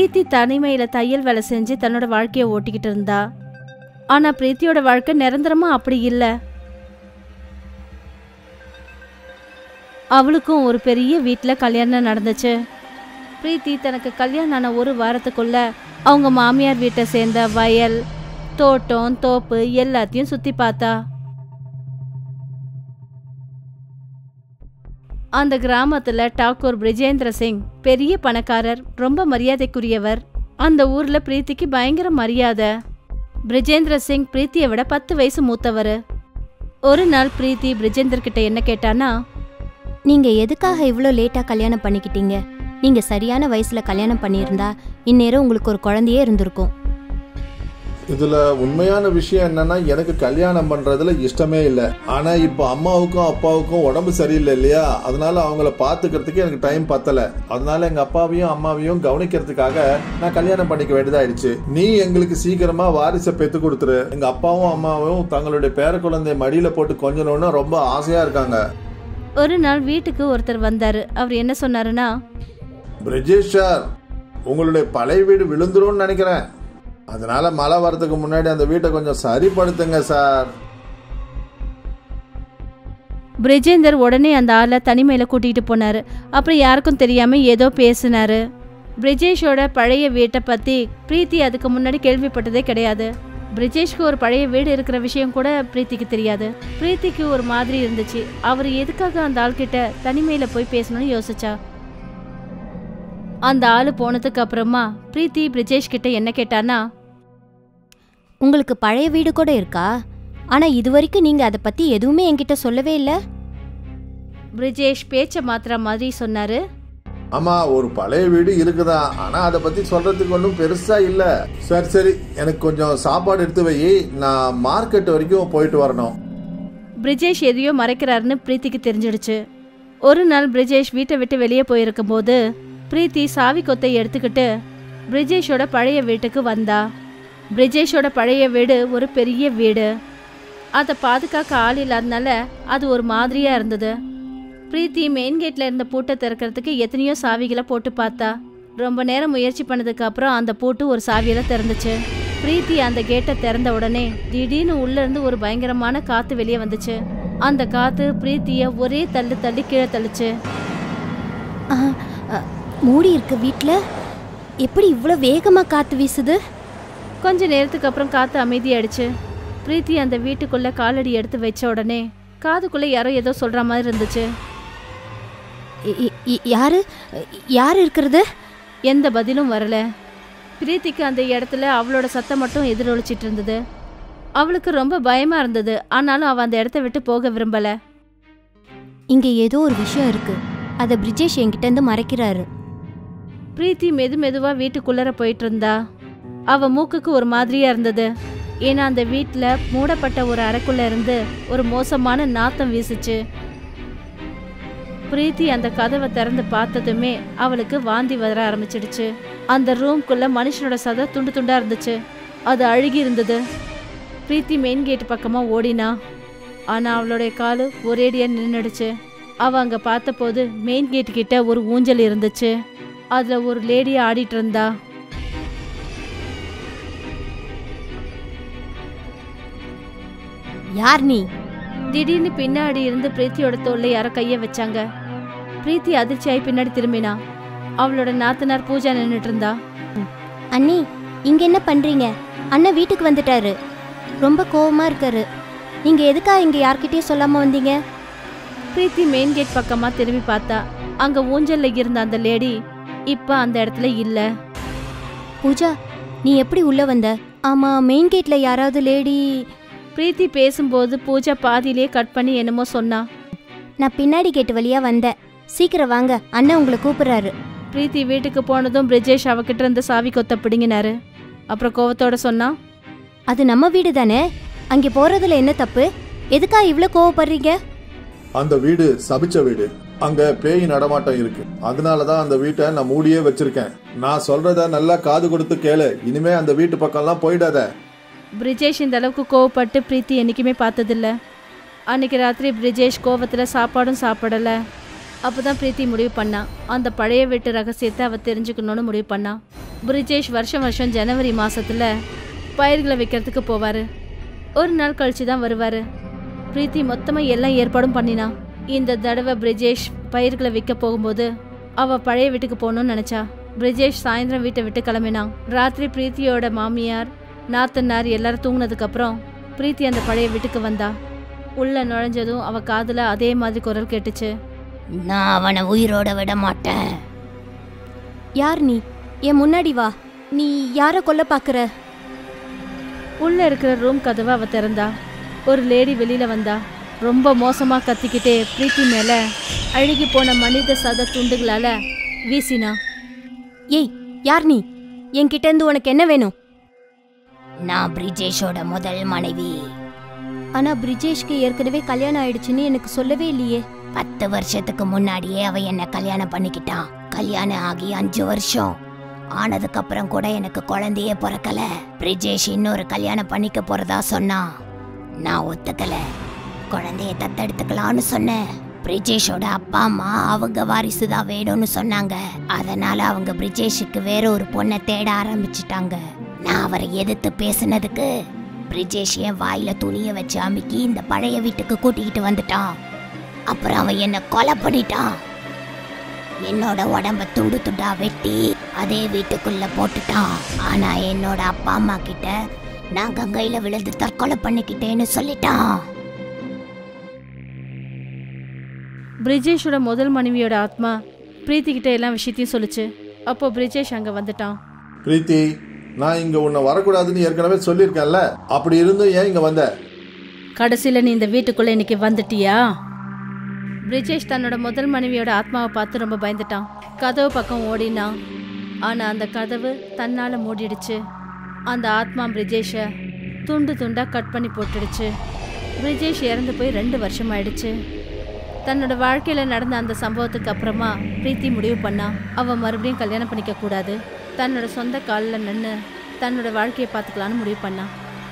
பிரீத்தி தனிமையில தையல் வேலை செஞ்சு தன்னோட வாழ்க்கையை ஓட்டிக்கிட்டு இருந்தா ஆனா பிரீத்தியோட வாழ்க்கை நிரந்தரமா அப்படி இல்ல அவளுக்கும் ஒரு பெரிய வீட்டில் கல்யாணம் நடந்துச்சு பிரீத்தி தனக்கு கல்யாணம் ஆன ஒரு வாரத்துக்குள்ள அவங்க மாமியார் வீட்டை சேர்ந்த வயல் தோட்டம் தோப்பு எல்லாத்தையும் சுத்தி பார்த்தா அந்த கிராமத்துல டாக்கூர் பிரிஜேந்திர சிங் பெரிய பணக்காரர் ரொம்ப மரியாதைக்குரியவர் அந்த ஊர்ல பிரீத்திக்கு பயங்கர மரியாதை பிரிஜேந்திர சிங் பிரீத்தியை விட பத்து வயசு மூத்தவர் ஒரு நாள் பிரீத்தி பிரிஜேந்தர் கிட்ட என்ன கேட்டானா நீங்க எதுக்காக இவ்வளோ லேட்டா கல்யாணம் பண்ணிக்கிட்டீங்க நீங்க சரியான வயசுல கல்யாணம் பண்ணியிருந்தா இந்நேரம் உங்களுக்கு ஒரு குழந்தையே இருந்திருக்கும் இதுல உண்மையான விஷயம் என்னன்னா எனக்கு கல்யாணம் பண்றதுல இஷ்டமே இல்லை ஆனா இப்போ அம்மாவுக்கும் அப்பாவுக்கும் உடம்பு சரியில்லை இல்லையா அதனால அவங்கள பாத்துக்கிறதுக்கு எனக்கு டைம் பத்தல அதனால எங்க அப்பாவையும் அம்மாவையும் கவனிக்கிறதுக்காக நான் கல்யாணம் பண்ணிக்க வேண்டியதாயிடுச்சு நீ எங்களுக்கு சீக்கிரமா வாரிசை பெத்து கொடுத்துரு எங்க அப்பாவும் அம்மாவும் தங்களுடைய பேர குழந்தைய மடியில போட்டு கொஞ்சணும்னு ரொம்ப ஆசையா இருக்காங்க ஒரு நாள் வீட்டுக்கு ஒருத்தர் வந்தாரு அவர் என்ன சொன்னாருன்னா பிரிஜேஷ் சார் உங்களுடைய பழைய வீடு விழுந்துரும்னு நினைக்கிறேன் அதனால மழை வரதுக்கு முன்னாடி அந்த வீட்டை கொஞ்சம் சரிப்படுத்துங்க சார் பிரிஜேந்தர் உடனே அந்த ஆளை தனிமையில கூட்டிகிட்டு போனாரு அப்புறம் யாருக்கும் தெரியாம ஏதோ பேசினாரு பிரிஜேஷோட பழைய வீட்டை பத்தி பிரீத்தி அதுக்கு முன்னாடி கேள்விப்பட்டதே கிடையாது பிரிஜேஷ்க்கு ஒரு பழைய வீடு இருக்கிற விஷயம் கூட பிரீத்திக்கு தெரியாது பிரீத்திக்கு ஒரு மாதிரி இருந்துச்சு அவர் எதுக்காக அந்த ஆள்கிட்ட தனிமையில போய் பேசணும்னு யோசிச்சா அந்த ஆளு போனதுக்கு அப்புறமா பிரீத்தி பிரிஜேஷ் கிட்ட என்ன கேட்டானா உங்களுக்கு பழைய வீடு கூட இருக்கா ஆனா இது வரைக்கும் நீங்க அதை பத்தி எதுவுமே என்கிட்ட சொல்லவே இல்ல பிரிஜேஷ் பேச்ச மாத்துற மாதிரி சொன்னாரு ஆமா ஒரு பழைய வீடு இருக்குதான் ஆனா அதை பத்தி சொல்றதுக்கு ஒன்றும் பெருசா இல்ல சரி சரி எனக்கு கொஞ்சம் சாப்பாடு எடுத்து வை நான் மார்க்கெட் வரைக்கும் போயிட்டு வரணும் பிரிஜேஷ் எதையோ மறைக்கிறாருன்னு பிரீத்திக்கு தெரிஞ்சிடுச்சு ஒரு நாள் பிரிஜேஷ் வீட்டை விட்டு வெளியே போயிருக்கும் போது பிரீத்தி சாவி கொத்தை எடுத்துக்கிட்டு பிரிஜேஷோட பழைய வீட்டுக்கு வந்தா பிரிஜேஷோட பழைய வீடு ஒரு பெரிய வீடு அதை பாதுகாக்க ஆள் இல்லாதனால அது ஒரு மாதிரியா இருந்தது பிரீத்தி மெயின் கேட்ல இருந்த பூட்டை திறக்கிறதுக்கு எத்தனையோ சாவிகளை போட்டு பார்த்தா ரொம்ப நேரம் முயற்சி பண்ணதுக்கு அப்புறம் அந்த பூட்டு ஒரு சாவியில திறந்துச்சு பிரீத்தி அந்த கேட்டை திறந்த உடனே திடீர்னு உள்ள இருந்து ஒரு பயங்கரமான காத்து வெளியே வந்துச்சு அந்த காத்து பிரீத்திய ஒரே தள்ளு தள்ளி கீழே தள்ளுச்சு ஆ, அ, மூடி இருக்க வீட்ல எப்படி இவ்வளோ வேகமா காத்து வீசுது கொஞ்ச நேரத்துக்கு அப்புறம் காத்து அமைதியாயிடுச்சு பிரீத்தி அந்த வீட்டுக்குள்ள காலடி எடுத்து வச்ச உடனே காதுக்குள்ள யாரோ ஏதோ சொல்ற மாதிரி இருந்துச்சு இ- இ- இ- யாரு யார் இருக்கிறது எந்த பதிலும் வரல பிரீத்திக்கு அந்த இடத்துல அவளோட சத்தம் மட்டும் எதிரொலிச்சிட்டு இருந்தது அவளுக்கு ரொம்ப பயமா இருந்தது ஆனாலும் அவ அந்த இடத்த விட்டு போக விரும்பல இங்க ஏதோ ஒரு விஷயம் இருக்கு அதை பிரிஜேஷ் என்கிட்ட இருந்து மறைக்கிறாரு பிரீத்தி மெது மெதுவா வீட்டுக்குள்ளர போயிட்டு இருந்தா அவ மூக்குக்கு ஒரு மாதிரியா இருந்தது ஏன்னா அந்த வீட்ல மூடப்பட்ட ஒரு அறைக்குள்ள இருந்து ஒரு மோசமான நாத்தம் வீசுச்சு பிரீத்தி அந்த கதவை திறந்து பார்த்ததுமே அவளுக்கு வாந்தி வர ஆரம்பிச்சிடுச்சு அந்த ரூம்குள்ள மனுஷனோட சதை துண்டு துண்டா இருந்துச்சு அது அழுகி இருந்தது பிரீத்தி மெயின் கேட் பக்கமா ஓடினா ஆனா அவளுடைய காலு ஒரேடியா நின்னுடுச்சு அவ அங்க பார்த்தபோது மெயின் கேட் கிட்ட ஒரு ஊஞ்சல் இருந்துச்சு அதுல ஒரு லேடி ஆடிட்டு இருந்தா யார் நீ திடீர்னு பின்னாடி இருந்து பிரீத்தியோட தோல்ல யாரோ கைய வச்சாங்க பிரீத்தி அதிர்ச்சியாயி பின்னாடி திரும்பினா அவளோட நாத்தனார் பூஜா நின்னுட்டு இருந்தா அண்ணி இங்க என்ன பண்றீங்க அண்ணன் வீட்டுக்கு வந்துட்டாரு ரொம்ப கோவமா இருக்காரு நீங்க எதுக்கா இங்க யார்கிட்டயும் சொல்லாம வந்தீங்க பிரீத்தி மெயின் கேட் பக்கமா திரும்பி பார்த்தா அங்க ஊஞ்சல்ல இருந்த அந்த லேடி இப்ப அந்த இடத்துல இல்ல பூஜா நீ எப்படி உள்ள வந்த ஆமா மெயின் கேட்ல யாராவது லேடி பிரீத்தி பேசும்போது பூஜா பாதியிலே கட் பண்ணி என்னமோ சொன்னா நான் பின்னாடி கேட்டு வழியா வந்தேன் சீக்கிரம் வாங்க அண்ணன் உங்களை கூப்பிடுறாரு பிரீத்தி வீட்டுக்கு போனதும் பிரிஜேஷ் அவகிட்ட இருந்து சாவி கொத்த பிடுங்கினாரு அப்புறம் கோவத்தோட சொன்னா அது நம்ம வீடு தானே அங்கே போறதுல என்ன தப்பு எதுக்கா இவ்ளோ கோவப்படுறீங்க அந்த வீடு சபிச்ச வீடு அங்க பேய் நடமாட்டம் இருக்கு அதனாலதான் அந்த வீட்டை நான் மூடியே வச்சிருக்கேன் நான் சொல்றத நல்லா காது கொடுத்து கேளு இனிமே அந்த வீட்டு பக்கம்லாம் போயிடாத பிரிஜேஷ் இந்த அளவுக்கு கோவப்பட்டு பிரீத்தி என்றைக்குமே பார்த்ததில்ல அன்னைக்கு ராத்திரி பிரிஜேஷ் கோவத்தில் சாப்பாடும் சாப்பிடல அப்பதான் பிரீத்தி முடிவு பண்ணா அந்த பழைய வீட்டு ரகசியத்தை அவ தெரிஞ்சுக்கணும்னு முடிவு பண்ணா பிரிஜேஷ் வருஷம் வருஷம் ஜனவரி மாசத்துல பயிர்களை வைக்கிறதுக்கு போவாரு ஒரு நாள் கழிச்சு தான் வருவாரு பிரீத்தி மொத்தமா எல்லாம் ஏற்பாடும் பண்ணினா இந்த தடவை பிரிஜேஷ் பயிர்களை விற்க போகும்போது அவ பழைய வீட்டுக்கு போகணும்னு நினைச்சா பிரிஜேஷ் சாயந்தரம் வீட்டை விட்டு கிளம்பினான் ராத்திரி பிரீத்தியோட மாமியார் நாத்தனார் எல்லாரும் தூங்குனதுக்கு அப்புறம் பிரீத்தி அந்த பழைய வீட்டுக்கு வந்தா உள்ள நுழைஞ்சதும் அவ காதுல அதே மாதிரி குரல் கேட்டுச்சு நான் அவனை உயிரோட விட மாட்டேன் யார் நீ என் முன்னாடி வா நீ யாரை கொல்ல பாக்குற உள்ள இருக்கிற ரூம் கதவை அவ திறந்தா ஒரு லேடி வெளியில வந்தா ரொம்ப மோசமா கத்திக்கிட்டே பிரீத்தி மேல அழுகி போன மனித சத துண்டுகளால வீசினா ஏய் யார் நீ என்கிட்ட இருந்து உனக்கு என்ன வேணும் நான் பிரிஜேஷோட முதல் மனைவி ஆனா பிரிஜேஷ்க்கு ஏற்கனவே கல்யாணம் ஆயிடுச்சுன்னு எனக்கு சொல்லவே இல்லையே பத்து வருஷத்துக்கு முன்னாடியே அவ என்ன கல்யாணம் பண்ணிக்கிட்டான் கல்யாணம் ஆகி அஞ்சு வருஷம் ஆனதுக்கு அப்புறம் கூட எனக்கு குழந்தையே பிறக்கல பிரிஜேஷ் இன்னொரு கல்யாணம் பண்ணிக்க போறதா சொன்னான் நான் ஒத்துக்கல குழந்தைய தத்தெடுத்துக்கலாம்னு சொன்னேன் பிரிஜேஷோட அப்பா அம்மா அவங்க வாரிசு தான் வேணும்னு சொன்னாங்க அதனால அவங்க பிரிஜேஷுக்கு வேற ஒரு பொண்ணை தேட ஆரம்பிச்சிட்டாங்க நான் அவரை எதிர்த்து பேசுனதுக்கு பிரிஜேஷ் என் வாயில துணிய வச்சு அமுக்கி இந்த பழைய வீட்டுக்கு கூட்டிக்கிட்டு வந்துட்டான் அப்புறம் அவன் என்ன கொலை பண்ணிட்டான் என்னோட உடம்ப துண்டு துண்டா வெட்டி அதே வீட்டுக்குள்ள போட்டுட்டான் ஆனா என்னோட அப்பா அம்மா கிட்ட நான் கங்கையில விழுந்து தற்கொலை பண்ணிக்கிட்டேன்னு சொல்லிட்டான் பிரிஜேஷோட முதல் மனைவியோட ஆத்மா பிரீத்தி கிட்ட எல்லா விஷயத்தையும் சொல்லுச்சு அப்போ பிரிஜேஷ் அங்க வந்துட்டான் பிரீத்தி நான் இங்க உன்னை வரக்கூடாதுன்னு ஏற்கனவே சொல்லியிருக்கேன்ல அப்படி இருந்தும் ஏன் இங்க வந்த கடைசியில நீ இந்த வீட்டுக்குள்ள இன்னைக்கு வந்துட்டியா பிரிஜேஷ் தன்னோட முதல் மனைவியோட ஆத்மாவை பார்த்து ரொம்ப பயந்துட்டான் கதவு பக்கம் ஓடினான் ஆனா அந்த கதவு தன்னால மூடிடுச்சு அந்த ஆத்மா பிரிஜேஷை துண்டு துண்டா கட் பண்ணி போட்டுடுச்சு பிரிஜேஷ் இறந்து போய் ரெண்டு வருஷம் ஆயிடுச்சு தன்னோட வாழ்க்கையில நடந்த அந்த சம்பவத்துக்கு அப்புறமா பிரீத்தி முடிவு பண்ணா அவ மறுபடியும் கல்யாணம் பண்ணிக்க கூடாது தன்னோட சொந்த காலில் நின்று தன்னோட வாழ்க்கையை பார்த்துக்கலான்னு முடிவு பண்ணா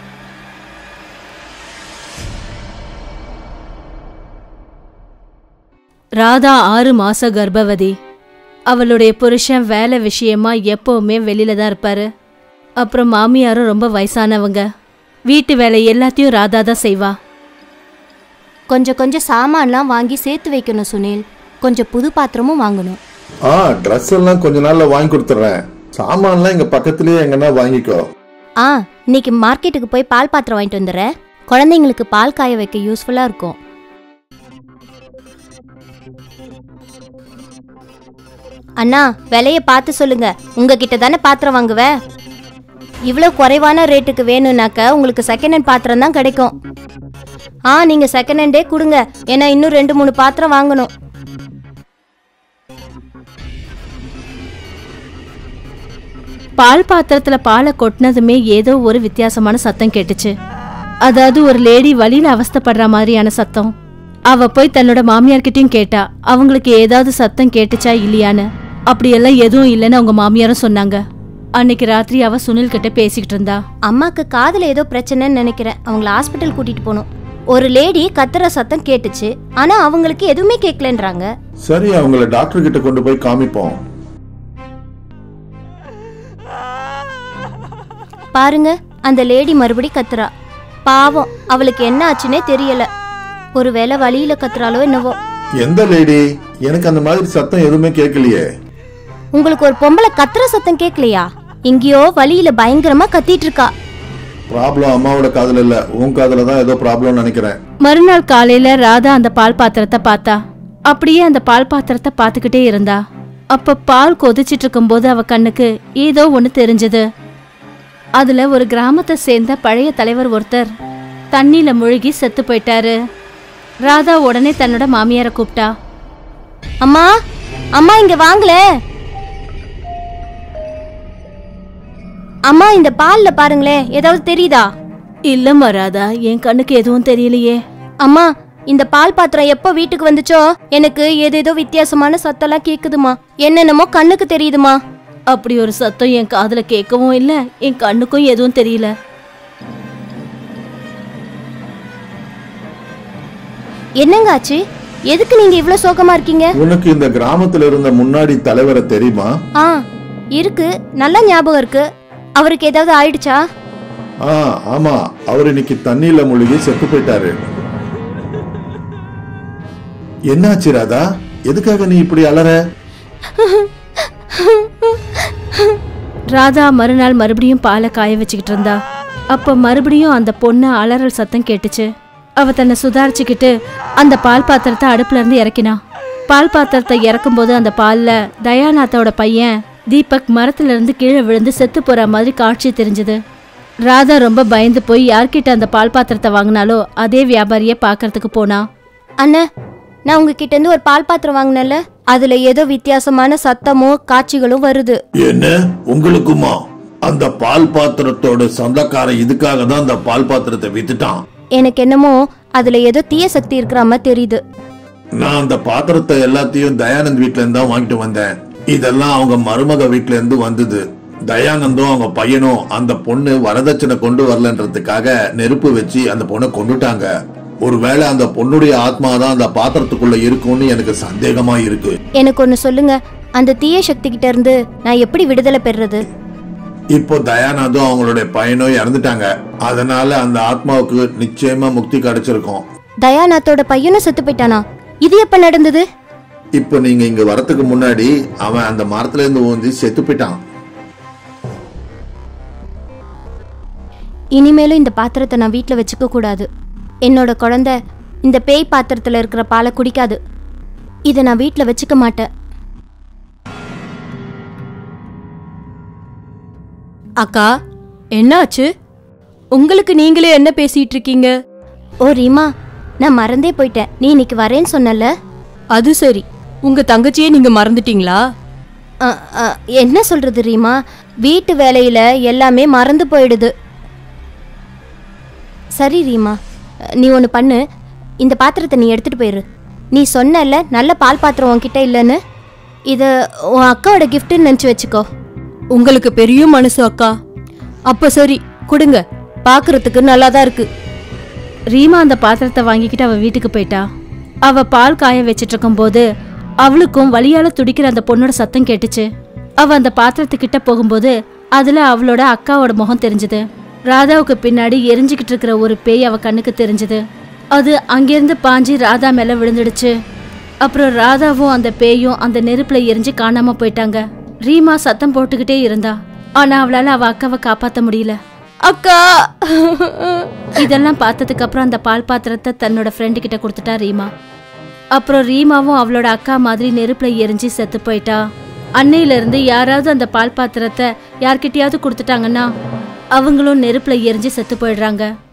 ராதா ஆறு மாச கர்ப்பவதி அவளுடைய புருஷன் வேலை விஷயமா எப்பவுமே வெளியில தான் இருப்பாரு அப்புறம் மாமியாரும் ரொம்ப வயசானவங்க வீட்டு வேலை எல்லாத்தையும் ராதா தான் செய்வா கொஞ்சம் கொஞ்சம் சாமான்லாம் வாங்கி சேர்த்து வைக்கணும் சுனில் கொஞ்சம் புது பாத்திரமும் வாங்கணும் ஆ ட்ரெஸ் எல்லாம் கொஞ்ச நாள்ல வாங்கி கொடுத்துட்றேன் சாமான்லாம் இங்க பக்கத்துலயே எங்கன்னா வாங்கிக்கோ ஆ இன்னைக்கு மார்க்கெட்டுக்கு போய் பால் பாத்திரம் வாங்கிட்டு வந்துடுறேன் குழந்தைங்களுக்கு பால் காய வைக்க யூஸ்ஃபுல்லா இருக்கும் அண்ணா விலைய பார்த்து சொல்லுங்க உங்ககிட்ட தானே பாத்திரம் வாங்குவேன் இவ்வளோ குறைவான ரேட்டுக்கு வேணும்னாக்க உங்களுக்கு செகண்ட் ஹேண்ட் பாத்திரம் தான் கிடைக்கும் ஆ நீங்க செகண்ட் ஹேண்டே கொடுங்க ஏன்னா இன்னும் ரெண்டு மூணு பாத்திரம் வாங்கணும் பால் பாத்திரத்துல பாலை கொட்டினதுமே ஏதோ ஒரு வித்தியாசமான சத்தம் கேட்டுச்சு அதாவது ஒரு லேடி வழியில அவஸ்தைப்படுற மாதிரியான சத்தம் அவ போய் தன்னோட மாமியார்கிட்டயும் கேட்டா அவங்களுக்கு ஏதாவது சத்தம் கேட்டுச்சா இல்லையான்னு அப்படியெல்லாம் எதுவும் இல்லைன்னு அவங்க மாமியாரும் சொன்னாங்க அன்னைக்கு ராத்திரி அவ சுனில் கிட்ட பேசிக்கிட்டு இருந்தா அம்மாக்கு காதுல ஏதோ பிரச்சனைன்னு நினைக்கிறேன் அவங்கள ஹாஸ்பிட்டல் கூட்டிட்டு போகணும் ஒரு லேடி கத்துற சத்தம் கேட்டுச்சு ஆனா அவங்களுக்கு எதுவுமே கேட்கலன்றாங்க சரி அவங்கள டாக்டர் கிட்ட கொண்டு போய் காமிப்போம் பாருங்க அந்த லேடி மறுபடி கத்துறா பாவம் அவளுக்கு என்ன ஆச்சுன்னே தெரியல ஒருவேளை வழியில கத்துறாளோ என்னவோ எந்த லேடி எனக்கு அந்த மாதிரி சத்தம் எதுவுமே கேட்கலையே உங்களுக்கு ஒரு பொம்பளை கத்துற சத்தம் கேட்கலையா எங்கேயோ வழியில பயங்கரமா கத்திட்டு இருக்கா ப்ராப்ளம் அம்மாவோட காதுல இல்ல உன் காதுல தான் ஏதோ ப்ராப்ளம் நினைக்கிறேன் மறுநாள் காலையில ராதா அந்த பால் பாத்திரத்தை பார்த்தா அப்படியே அந்த பால் பாத்திரத்தை பார்த்துக்கிட்டே இருந்தா அப்ப பால் கொதிச்சிட்டு இருக்கும்போது அவ கண்ணுக்கு ஏதோ ஒண்ணு தெரிஞ்சது அதுல ஒரு கிராமத்தை சேர்ந்த பழைய தலைவர் ஒருத்தர் தண்ணியில முழுகி செத்து போயிட்டாரு ராதா உடனே தன்னோட மாமியாரை கூப்பிட்டா அம்மா அம்மா இங்க வாங்கல அம்மா இந்த பால்ல பாருங்களேன் ஏதாவது தெரியுதா இல்லம்மா ராதா என் கண்ணுக்கு எதுவும் தெரியலையே அம்மா இந்த பால் பாத்திரம் எப்போ வீட்டுக்கு வந்துச்சோ எனக்கு ஏதேதோ வித்தியாசமான சத்தம்லாம் கேக்குதுமா என்னென்னமோ கண்ணுக்கு தெரியுதுமா அப்படி ஒரு சத்தம் என் காதுல கேட்கவும் இல்ல என் கண்ணுக்கும் எதுவும் தெரியல என்னங்க ஆச்சு எதுக்கு நீங்க இவ்ளோ சோகமா இருக்கீங்க உனக்கு இந்த கிராமத்துல இருந்த முன்னாடி தலைவரை தெரியுமா ஆ இருக்கு நல்ல ஞாபகம் இருக்கு அவருக்கு ஏதாவது ஆயிடுச்சா ஆ ஆமா அவர் இன்னைக்கு தண்ணியில மூழ்கி செத்து போயிட்டாரு என்னாச்சு ராதா எதுக்காக நீ இப்படி அலற ராதா மறுநாள் மறுபடியும் பாலை காய வச்சுக்கிட்டு இருந்தா அப்ப மறுபடியும் அந்த பொண்ணு அலறல் சத்தம் கேட்டுச்சு அவ தன்னை சுதாரிச்சுக்கிட்டு அந்த பால் பாத்திரத்தை அடுப்புல இருந்து இறக்கினா பால் பாத்திரத்தை இறக்கும்போது அந்த பால்ல தயாநாத்தோட பையன் தீபக் மரத்துல இருந்து கீழே விழுந்து செத்து போற மாதிரி காட்சி தெரிஞ்சது ராதா ரொம்ப பயந்து போய் யார்கிட்ட அந்த பால் பாத்திரத்தை வாங்கினாலோ அதே வியாபாரியை பார்க்கறதுக்கு போனா அண்ணா நான் உங்ககிட்ட இருந்து ஒரு பால் பாத்திரம் வாங்கினேன்ல அதுல ஏதோ வித்தியாசமான சத்தமும் காட்சிகளும் வருது என்ன உங்களுக்குமா அந்த பால் பாத்திரத்தோட சொந்தக்காரன் இதுக்காக தான் அந்த பால் பாத்திரத்தை வித்துட்டான் எனக்கு என்னமோ அதுல ஏதோ தீய சக்தி இருக்கிற மாதிரி தெரியுது நான் அந்த பாத்திரத்தை எல்லாத்தையும் தயானந்த் வீட்ல இருந்து தான் வாங்கிட்டு வந்தேன் இதெல்லாம் அவங்க மருமக வீட்ல இருந்து வந்தது தயானந்தும் அவங்க பையனும் அந்த பொண்ணு வரதட்சணை கொண்டு வரலன்றதுக்காக நெருப்பு வச்சு அந்த பொண்ணை கொண்டுட்டாங்க ஒருவேளை அந்த பொண்ணுடைய ஆத்மா தான் அந்த பாத்திரத்துக்குள்ள இருக்கும்னு எனக்கு சந்தேகமா இருக்கு எனக்கு ஒன்னு சொல்லுங்க அந்த தீய சக்தி கிட்ட இருந்து நான் எப்படி விடுதலை பெறுறது இப்போ தயானந்தும் அவங்களுடைய பையனும் இறந்துட்டாங்க அதனால அந்த ஆத்மாவுக்கு நிச்சயமா முக்தி கிடைச்சிருக்கும் தயாநாத்தோட பையனும் செத்து போயிட்டானா இது எப்ப நடந்தது இப்போ நீங்க இங்க வரதுக்கு முன்னாடி அவன் அந்த மரத்துல இருந்து ஊந்தி செத்து போயிட்டான் இனிமேலும் இந்த பாத்திரத்தை நான் வீட்ல வச்சுக்க கூடாது என்னோட குழந்தை இந்த பேய் பாத்திரத்துல இருக்கிற பாலை குடிக்காது இதை நான் வீட்ல வச்சுக்க மாட்டேன் அக்கா என்னாச்சு உங்களுக்கு நீங்களே என்ன பேசிட்டு இருக்கீங்க ஓ ரீமா நான் மறந்தே போயிட்டேன் நீ இன்னைக்கு வரேன்னு சொன்னல அது சரி உங்க தங்கச்சியே நீங்க மறந்துட்டீங்களா அ, அ, என்ன சொல்றது ரீமா வீட்டு வேலையில எல்லாமே மறந்து போயிடுது சரி ரீமா நீ ஒன்று பண்ணு இந்த பாத்திரத்தை நீ எடுத்துட்டு போயிரு நீ சொன்னல நல்ல பால் பாத்திரம் உன்கிட்ட இல்லைன்னு இதை உன் அக்காவோட கிஃப்ட்னு நினச்சி வச்சுக்கோ உங்களுக்கு பெரிய மனசு அக்கா அப்ப சரி கொடுங்க பார்க்கறதுக்கு நல்லா தான் இருக்கு ரீமா அந்த பாத்திரத்தை வாங்கிக்கிட்டு அவ வீட்டுக்கு போயிட்டா அவ பால் காய வச்சிட்டு இருக்கும்போது அவளுக்கும் வலியால துடிக்கிற அந்த பொண்ணோட சத்தம் கேட்டுச்சு அவ அந்த பாத்திரத்துக்கிட்ட போகும்போது அதுல அவளோட அக்காவோட முகம் தெரிஞ்சது ராதாவுக்கு பின்னாடி எரிஞ்சுக்கிட்டு இருக்கிற ஒரு பேய் அவ கண்ணுக்கு தெரிஞ்சது அது அங்கிருந்து பாஞ்சு ராதா மேல விழுந்துடுச்சு அப்புறம் ராதாவும் அந்த பேயும் அந்த நெருப்புல எரிஞ்சு காணாம போயிட்டாங்க ரீமா சத்தம் போட்டுக்கிட்டே இருந்தா ஆனா அவளால அவ அக்காவை காப்பாத்த முடியல அக்கா இதெல்லாம் பார்த்ததுக்கு அப்புறம் அந்த பால் பாத்திரத்தை தன்னோட ஃப்ரெண்டு கிட்ட கொடுத்துட்டா ரீமா அப்புறம் ரீமாவும் அவளோட அக்கா மாதிரி நெருப்புல எரிஞ்சு செத்து போயிட்டா அன்னையில இருந்து யாராவது அந்த பால் பாத்திரத்தை யார்கிட்டயாவது கொடுத்துட்டாங்கன்னா அவங்களும் நெருப்புல எரிஞ்சு செத்து போயிடுறாங்க